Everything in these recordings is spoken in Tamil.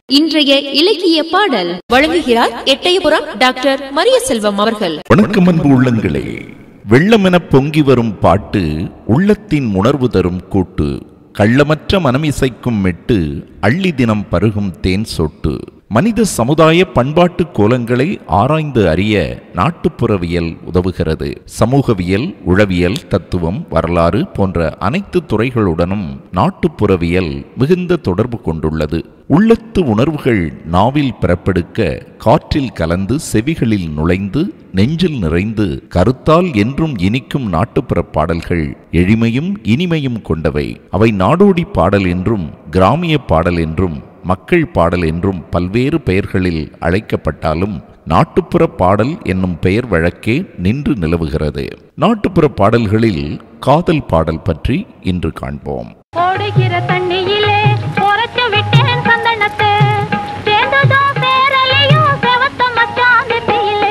இன்றைய இலக்கிய பாடல் வழங்குகிறார் எட்டயபுரம் டாக்டர் மரியசெல்வம் அவர்கள் வணக்கம் அன்பு உள்ளங்களே வெள்ளமெனப் பொங்கி வரும் பாட்டு உள்ளத்தின் உணர்வு தரும் கூட்டு கள்ளமற்ற மனமிசைக்கும் மெட்டு அள்ளி தினம் பருகும் தேன் சொட்டு மனித சமுதாய பண்பாட்டு கோலங்களை ஆராய்ந்து அறிய நாட்டுப்புறவியல் உதவுகிறது சமூகவியல் உளவியல் தத்துவம் வரலாறு போன்ற அனைத்து துறைகளுடனும் நாட்டுப்புறவியல் மிகுந்த தொடர்பு கொண்டுள்ளது உள்ளத்து உணர்வுகள் நாவில் பிறப்பெடுக்க காற்றில் கலந்து செவிகளில் நுழைந்து நெஞ்சில் நிறைந்து கருத்தால் என்றும் இனிக்கும் நாட்டுப்புற பாடல்கள் எளிமையும் இனிமையும் கொண்டவை அவை நாடோடி பாடல் என்றும் கிராமிய பாடல் என்றும் மக்கள் பாடல் என்றும் பல்வேறு பெயர்களில் அழைக்கப்பட்டாலும் நாட்டுப்புற பாடல் என்னும் பெயர் வழக்கே நின்று நிலவுகிறது நாட்டுப்புற பாடல்களில் காதல் பாடல் பற்றி இன்று காண்போம் ஓடுகிற தண்ணியிலே உரைச்சு விட்டேன் சந்தனத்தை சேர்ந்ததோ சேரலையோ செவத்த மச்சான் திசையிலே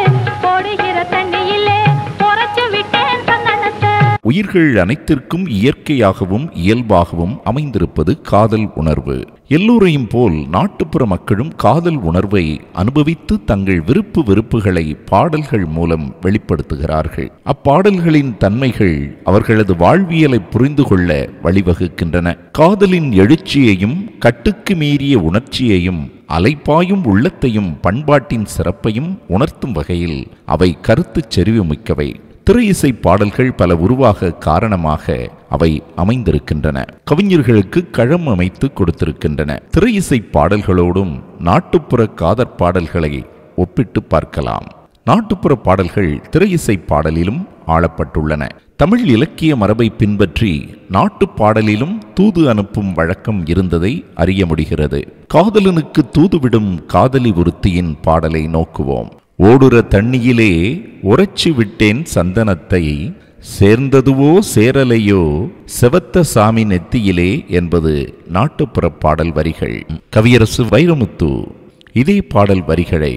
ஓடுகிற தண்ணியிலே உரைச்சு விட்டேன் சந்தனத்தை உயிர்கள் அனைத்திற்கும் இயற்கையாகவும் இயல்பாகவும் அமைந்திருப்பது காதல் உணர்வு எல்லோரையும் போல் நாட்டுப்புற மக்களும் காதல் உணர்வை அனுபவித்து தங்கள் விருப்பு வெறுப்புகளை பாடல்கள் மூலம் வெளிப்படுத்துகிறார்கள் அப்பாடல்களின் தன்மைகள் அவர்களது வாழ்வியலை புரிந்து கொள்ள வழிவகுக்கின்றன காதலின் எழுச்சியையும் கட்டுக்கு மீறிய உணர்ச்சியையும் அலைப்பாயும் உள்ளத்தையும் பண்பாட்டின் சிறப்பையும் உணர்த்தும் வகையில் அவை கருத்துச் செறிவுமிக்கவை திரை இசை பாடல்கள் பல உருவாக காரணமாக அவை அமைந்திருக்கின்றன கவிஞர்களுக்கு களம் அமைத்து கொடுத்திருக்கின்றன திரை இசை பாடல்களோடும் நாட்டுப்புற காதற் பாடல்களை ஒப்பிட்டு பார்க்கலாம் நாட்டுப்புற பாடல்கள் திரை இசை பாடலிலும் ஆளப்பட்டுள்ளன தமிழ் இலக்கிய மரபை பின்பற்றி நாட்டுப் பாடலிலும் தூது அனுப்பும் வழக்கம் இருந்ததை அறிய முடிகிறது காதலனுக்கு தூதுவிடும் காதலி ஒருத்தியின் பாடலை நோக்குவோம் ஓடுற தண்ணியிலே உரைச்சு விட்டேன் சந்தனத்தை சேர்ந்ததுவோ சேரலையோ செவத்த சாமி நெத்தியிலே என்பது நாட்டுப்புற பாடல் வரிகள் கவியரசு வைரமுத்து இதே பாடல் வரிகளை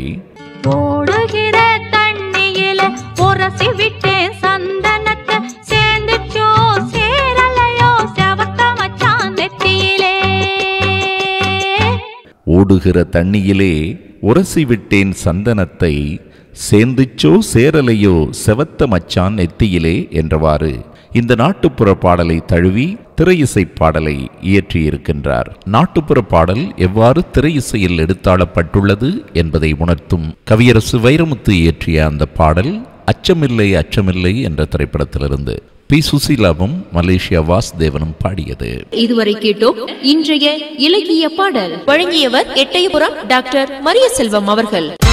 ஓடுகிற தண்ணியிலே உரசி விட்டேன் சந்தனத்தை சேர்ந்துச்சோ சேரலையோ செவத்த மச்சான் நெத்தியிலே ஓடுகிற தண்ணியிலே உரசி விட்டேன் சந்தனத்தை சேர்ந்துச்சோ சேரலையோ செவத்த மச்சான் நெத்தியிலே என்றவாறு இந்த நாட்டுப்புற பாடலை தழுவி திரையிசை பாடலை இயற்றியிருக்கின்றார் நாட்டுப்புற பாடல் எவ்வாறு திரையிசையில் எடுத்தாளப்பட்டுள்ளது என்பதை உணர்த்தும் கவியரசு வைரமுத்து இயற்றிய அந்த பாடல் அச்சமில்லை அச்சமில்லை என்ற திரைப்படத்திலிருந்து பி சுசீலாவும் மலேசியா வாசுதேவனும் பாடியது இதுவரை கேட்டோம் இன்றைய இலக்கிய பாடல் வழங்கியவர் எட்டயபுரம் டாக்டர் மரியசெல்வம் அவர்கள்